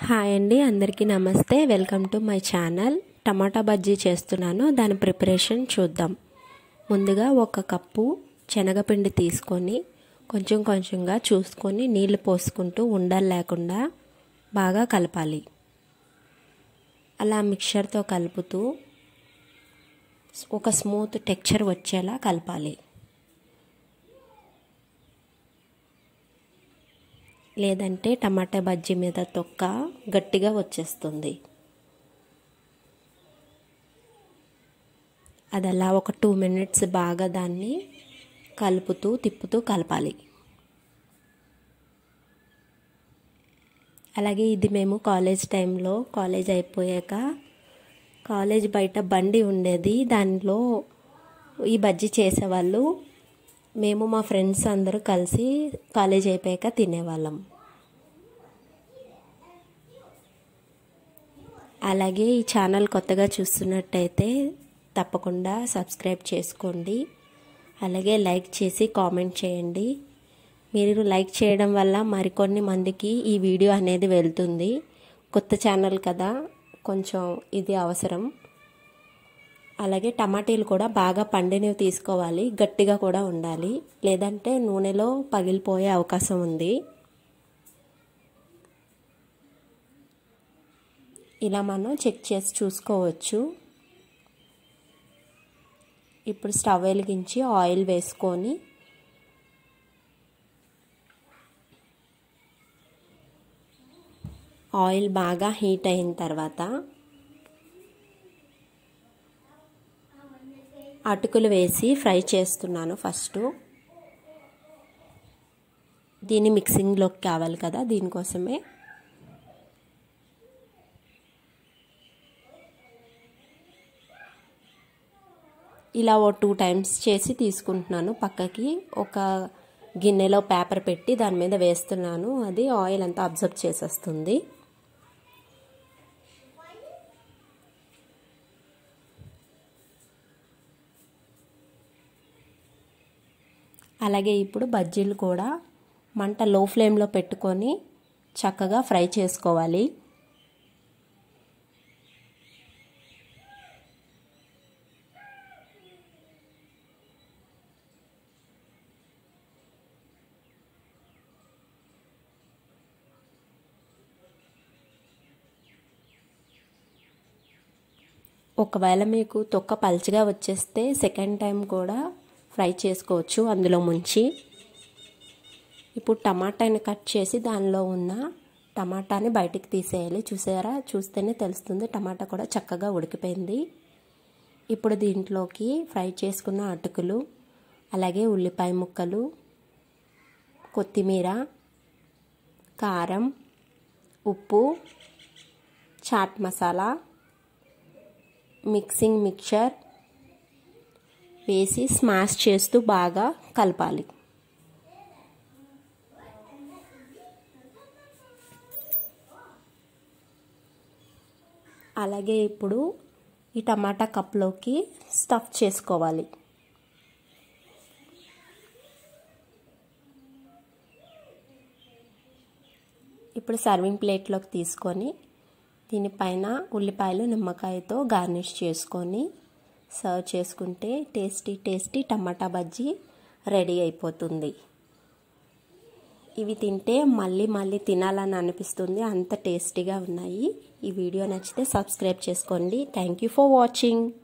hi అండి అందరికీ నమస్తే welcome to my channel tomato bajji చేస్తున్నాను దాని ప్రిపరేషన్ చూద్దాం ముందుగా ఒక కప్పు శనగపిండి తీసుకొని కొంచెం కొంచెంగా చూసుకొని నీళ్లు పోసుకుంటూ ఉండలు లేకుండా బాగా కలపాలి అలా మిక్చర్తో కలుపుతూ ఒక స్మూత్ టెక్చర్ వచ్చేలా కలపాలి లేదంటే టమాటా బజ్జీ మీద తొక్క గట్టిగా వచ్చేస్తుంది అది అలా ఒక టూ మినిట్స్ బాగా దాన్ని కలుపుతూ తిప్పుతూ కలపాలి అలాగే ఇది మేము కాలేజ్ టైంలో కాలేజ్ అయిపోయాక కాలేజ్ బయట బండి ఉండేది దానిలో ఈ బజ్జీ చేసేవాళ్ళు మేము మా ఫ్రెండ్స్ అందరూ కలిసి కాలేజ్ అయిపోయాక తినేవాళ్ళం అలాగే ఈ ఛానల్ కొత్తగా చూస్తున్నట్టయితే తప్పకుండా సబ్స్క్రైబ్ చేసుకోండి అలాగే లైక్ చేసి కామెంట్ చేయండి మీరు లైక్ చేయడం వల్ల మరికొన్ని మందికి ఈ వీడియో అనేది వెళ్తుంది కొత్త ఛానల్ కదా కొంచెం ఇది అవసరం అలాగే టమాటీలు కూడా బాగా పండినవి తీసుకోవాలి గట్టిగా కూడా ఉండాలి లేదంటే నూనెలో పగిలిపోయే అవకాశం ఉంది ఇలా మనం చెక్ చేసి చూసుకోవచ్చు ఇప్పుడు స్టవ్ వెలిగించి ఆయిల్ వేసుకొని ఆయిల్ బాగా హీట్ అయిన తర్వాత అటుకులు వేసి ఫ్రై చేస్తున్నాను ఫస్ట్ దీన్ని మిక్సింగ్లోకి కావాలి కదా దీనికోసమే ఇలా ఓ టూ టైమ్స్ చేసి తీసుకుంటున్నాను పక్కకి ఒక గిన్నెలో పేపర్ పెట్టి దాని మీద వేస్తున్నాను అది ఆయిల్ అంతా అబ్జర్వ్ చేసేస్తుంది అలాగే ఇప్పుడు బజ్జీలు కూడా మంట లో ఫ్లేమ్లో పెట్టుకొని చక్కగా ఫ్రై చేసుకోవాలి ఒకవేళ మీకు తొక్క పల్చగా వచ్చేస్తే సెకండ్ టైం కూడా ఫ్రై చేసుకోవచ్చు అందులో ముంచి ఇప్పుడు టమాటాని కట్ చేసి దానిలో ఉన్న టమాటాని బయటికి తీసేయాలి చూసారా చూస్తేనే తెలుస్తుంది టమాటా కూడా చక్కగా ఉడికిపోయింది ఇప్పుడు దీంట్లోకి ఫ్రై చేసుకున్న అటుకులు అలాగే ఉల్లిపాయ ముక్కలు కొత్తిమీర కారం ఉప్పు చాట్ మసాలా మిక్సింగ్ మిక్చర్ వేసి స్మాష్ చేస్తూ బాగా కలపాలి అలాగే ఇప్పుడు ఈ టమాటా కప్లోకి స్టఫ్ చేసుకోవాలి ఇప్పుడు సర్వింగ్ ప్లేట్లోకి తీసుకొని దీనిపైన ఉల్లిపాయలు నిమ్మకాయతో గార్నిష్ చేసుకొని సర్వ్ చేసుకుంటే tasty tasty tomato bajji ready అయిపోతుంది ఇవి తింటే మళ్ళీ మళ్ళీ తినాలని అనిపిస్తుంది అంత టేస్టీగా ఉన్నాయి ఈ వీడియో నచ్చితే సబ్స్క్రైబ్ చేసుకోండి థ్యాంక్ యూ ఫర్ వాచింగ్